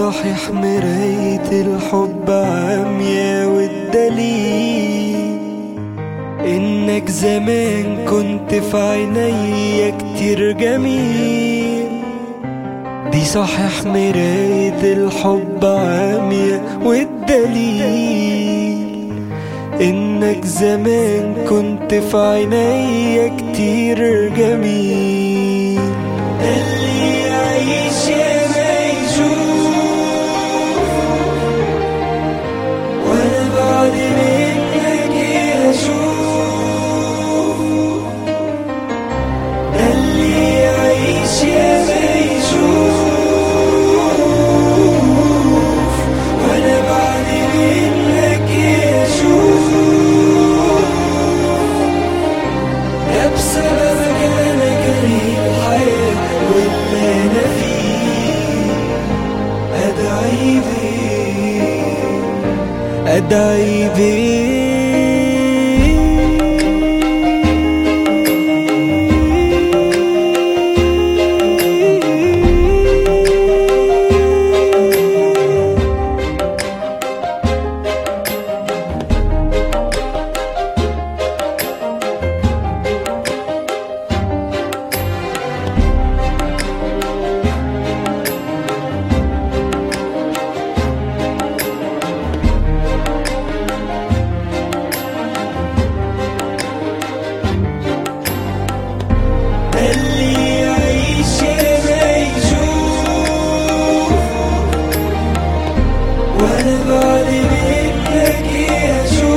صحيح مراية الحب عميا والدليل انك زمان كنت في عينيا كتير جميل دي صحيح مراية الحب عميا والدليل انك زمان كنت في عينيا كتير جميل اللي يعيش يا ما يشوف وانا بعد منك اشوف اللي يعيش يا ما يشوف وانا بعد منك اشوف ده بسببك انا كريم الحياة واللي انا فيه ادعي بيه ادعي بيه اللي يعيش ما يشوف وانا بعد منك اشوف